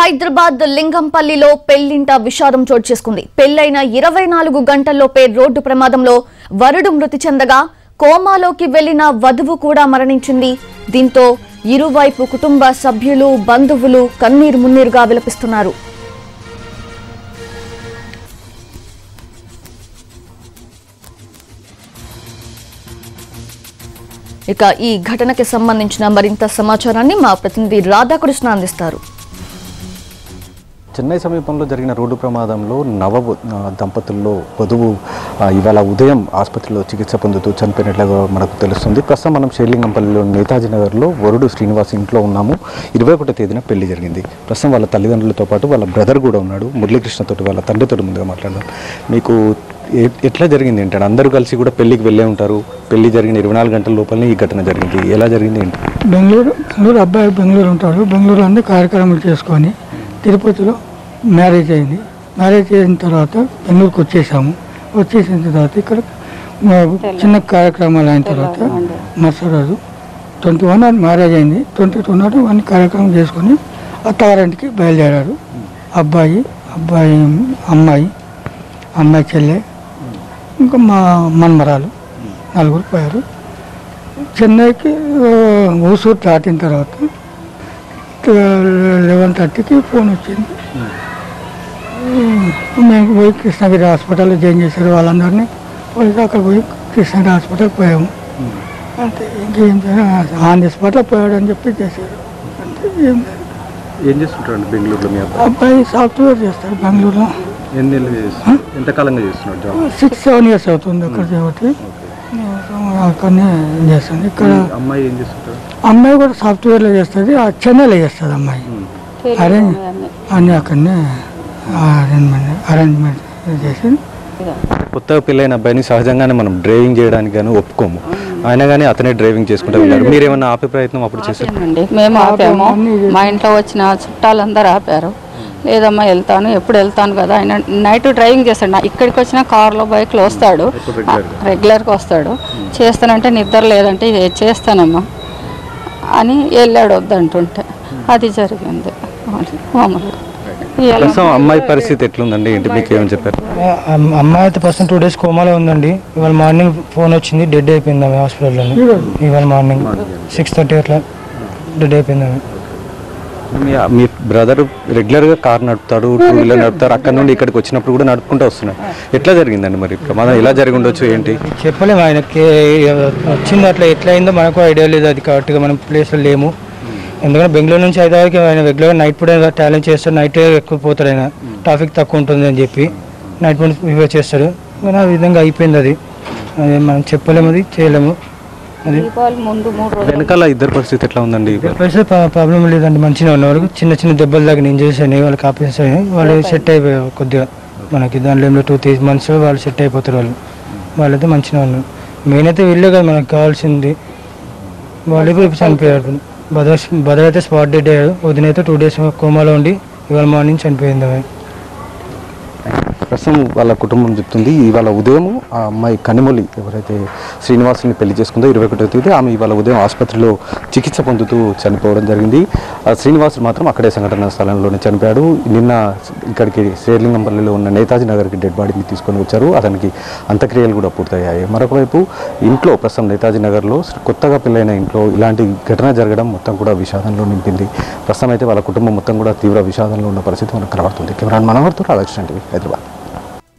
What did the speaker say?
హైదరాబాద్ లింగంపల్లిలో పెళ్లింట విషాదం చోటు చేసుకుంది పెళ్లైన ఇరవై నాలుగు గంటల్లోపే రోడ్డు ప్రమాదంలో వరుడు మృతి చెందగా కోమాలోకి వెళ్లిన వధువు కూడా మరణించింది దీంతో ఇరువైపు కుటుంబ సభ్యులు బంధువులు కన్నీరు మున్నీరుగా విలపిస్తున్నారు ఇక ఈ ఘటనకి సంబంధించిన మరింత సమాచారాన్ని మా ప్రతినిధి రాధాకృష్ణ అందిస్తారు చెన్నై సమీపంలో జరిగిన రోడ్డు ప్రమాదంలో నవ ఆ, దంపతుల్లో వధువు ఆ, ఇవాళ ఉదయం ఆసుపత్రిలో చికిత్స పొందుతూ చనిపోయినట్లుగా మనకు తెలుస్తుంది ప్రస్తుతం మనం షేర్లింగంపల్లిలో నేతాజీ నగర్లో వరుడు శ్రీనివాస్ ఇంట్లో ఉన్నాము ఇరవై ఒకటో తేదీన పెళ్లి జరిగింది ప్రస్తుతం వాళ్ళ తల్లిదండ్రులతో పాటు వాళ్ళ బ్రదర్ కూడా ఉన్నాడు మురళీకృష్ణతోటి వాళ్ళ తండ్రితో ముందుగా మాట్లాడదాం మీకు ఎ- ఎట్లా జరిగింది ఏంటంటే అందరూ కలిసి కూడా పెళ్లికి వెళ్ళే ఉంటారు పెళ్లి జరిగిన ఇరవై నాలుగు గంటల లోపలనే ఈ ఘటన జరిగింది ఎలా జరిగింది ఏంటి బెంగళూరు బెంగళూరు అబ్బాయి బెంగళూరు ఉంటాడు బెంగళూరు అన్ని కార్యక్రమాలు చేసుకొని తిరుపతిలో మ్యారేజ్ అయింది మ్యారేజ్ అయిన తర్వాత బెంగళూరుకి వచ్చేసాము వచ్చేసిన తర్వాత ఇక్కడ మా చిన్న కార్యక్రమాలు అయిన తర్వాత మరుసటి రోజు ట్వంటీ వన్ మ్యారేజ్ అయింది ట్వంటీ టూ నాడు అన్ని కార్యక్రమం చేసుకొని అత్తగారింటికి బయలుదేరారు అబ్బాయి అబ్బాయి అమ్మాయి అమ్మాయి చెల్లె ఇంకా మా మన్మరాలు నలుగురు పోయారు చెన్నైకి ఆ, ఊసూరు దాటిన తర్వాత లెవెన్ థర్టీకి ఫోన్ వచ్చింది మేము పోయి కృష్ణగిరి హాస్పిటల్లో జాయిన్ చేశారు వాళ్ళందరినీ పోయి అక్కడ పోయి కృష్ణగిరి హాస్పిటల్ పోయాము అంతే ఇంకేం చేయాలి? ఆన్ ది స్పాట్లో పోయాడు అని చెప్పి చేశారు అంతే ఏం లేదు. ఏం చేస్తుంటారు బెంగళూరులో మీ అబ్బాయి అబ్బాయి సాఫ్ట్వేర్ చేస్తాడు బెంగళూరులో ఎన్ని నెలలు చేస్తున్నాడు ఎంతకాలంగా చేస్తున్నాడు జాబ్ సిక్స్ సెవెన్ ఇయర్స్ అవుతుంది అక్కడ చేయబట్టి అక్కడనే చేస్తుంది ఇక్కడ అమ్మాయి ఏం చేస్తుంటారు అమ్మాయి కూడా సాఫ్ట్వేర్లో చేస్తుంది ఆ చెన్నైలో చేస్తుంది అమ్మాయి అరేంజ్ అన్నీ అక్కడనే అరేంజ్మెంట్ అరేంజ్మెంట్ చేసి కొత్తగా పెళ్ళైన అబ్బాయిని సహజంగానే మనం డ్రైవింగ్ చేయడానికి కానీ ఒప్పుకోము అయినా కానీ అతనే డ్రైవింగ్ చేసుకుంటూ వెళ్ళారు మీరేమన్నా ఆపే ప్రయత్నం అప్పుడు చేశారు అండి మేము ఆపాము మా ఇంట్లో వచ్చిన చుట్టాలందరూ ఆపారు లేదమ్మా వెళ్తాను ఎప్పుడు వెళ్తాను కదా ఆయన నైట్ డ్రైవింగ్ చేస్తాడు నా- ఇక్కడికి వచ్చిన కార్లో బైక్లో వస్తాడు రెగ్యులర్గా వస్తాడు చేస్తానంటే నిద్ర లేదంటే ఇది చేస్తానమ్మా అని వెళ్ళాడు వద్దంటుంటే అది జరిగింది మామూలుగా ఇలా ప్రస్తుతం అమ్మాయి పరిస్థితి ఎట్లుందండి ఏంటి మీకు ఏమని చెప్పారు అమ్- అమ్మాయి అయితే ప్రస్తుతం టూ డేస్ కోమాలో ఉందండి ఇవాళ మార్నింగ్ ఫోన్ వచ్చింది డెడ్ అయిపోయింది ఆమె హాస్పిటల్లో ఇవాళ మార్నింగ్ సిక్స్ థర్టీ అట్లా డెడ్ అయిపోయింది ఆమె మీ మీ బ్రదర్ రెగ్యులర్గా కార్ నడుపుతాడు టూ వీలర్ నడుపుతారు అక్కడ నుండి ఇక్కడికి వచ్చినప్పుడు కూడా నడుపుకుంటూ వస్తున్నాడు ఎట్లా జరిగిందండి మరి ప్రమాదం ఎలా జరిగి ఉండొచ్చు ఏంటి చెప్పలేము ఆయనకి వచ్చింది అట్లా ఎట్లా అయిందో మనకు ఐడియా లేదు అది కరెక్ట్గా మనం ప్లేస్లో లేము ఎందుకంటే బెంగళూరు నుంచి హైదరాబాద్కి ఆయన రెగ్యులర్గా నైట్ పూట టాలెంట్ చేస్తాడు నైట్ ఎక్కువ పోతాడు ఆయన ట్రాఫిక్ తక్కువ ఉంటుంది అని చెప్పి నైట్ పూట ప్రిఫర్ చేస్తాడు కానీ ఆ విధంగా అయిపోయింది అది అది మనం చెప్పలేము అది చేయలేము అది దీపావళి ముందు మూడు రోజులు వెనకాల ఇద్దరు పరిస్థితి ఎట్లా ఉందండి పైసా ప్రాబ్లం లేదండి మంచిగా ఉన్నారు చిన్న చిన్న దెబ్బలు తగిన ఇంజరీస్ అయినాయి వాళ్ళకి ఆపరేషన్ అయినాయి వాళ్ళు సెట్ అయిపోయారు కొద్దిగా మనకి దాంట్లో ఏమో టూ త్రీ మంత్స్ వాళ్ళు సెట్ అయిపోతారు వాళ్ళు వాళ్ళైతే మంచిగా ఉన్నారు మెయిన్ అయితే వీళ్ళే కదా మనకు కావాల్సింది వాళ్ళు ఇప్పుడు చనిపోయారు బదర్ బదర్ అయితే స్పాట్ డెడ్ అయ్యారు వదిన అయితే టూ డేస్ కోమాలో ఉండి ఇవాళ మార్నింగ్ చనిపోయింది ఆమె ప్రస్తుతం వాళ్ళ కుటుంబం చెప్తుంది ఇవాళ ఉదయం ఆ అమ్మాయి కనిమొలి ఎవరైతే శ్రీనివాసుని పెళ్లి చేసుకుందో ఇరవై ఒకటో తేదీ ఆమె ఇవాళ ఉదయం ఆసుపత్రిలో చికిత్స పొందుతూ చనిపోవడం జరిగింది ఆ శ్రీనివాసుడు మాత్రం అక్కడే సంఘటన స్థలంలోనే చనిపోయాడు నిన్న ఇక్కడికి శ్రీలింగంపల్లిలో ఉన్న నేతాజీ నగర్కి డెడ్ బాడీని తీసుకొని వచ్చారు అతనికి అంత్యక్రియలు కూడా పూర్తయ్యాయి మరొక వైపు ఇంట్లో ప్రస్తుతం నేతాజీ నగర్లో కొత్తగా పెళ్ళైన ఇంట్లో ఇలాంటి ఘటన జరగడం మొత్తం కూడా విషాదంలో నింపింది ప్రస్తుతం అయితే వాళ్ళ కుటుంబం మొత్తం కూడా తీవ్ర విషాదంలో ఉన్న పరిస్థితి మనకు కనబడుతుంది కెమెరా మనోహర్తో రాధాకృష్ణ టీవీ హైదరాబాద్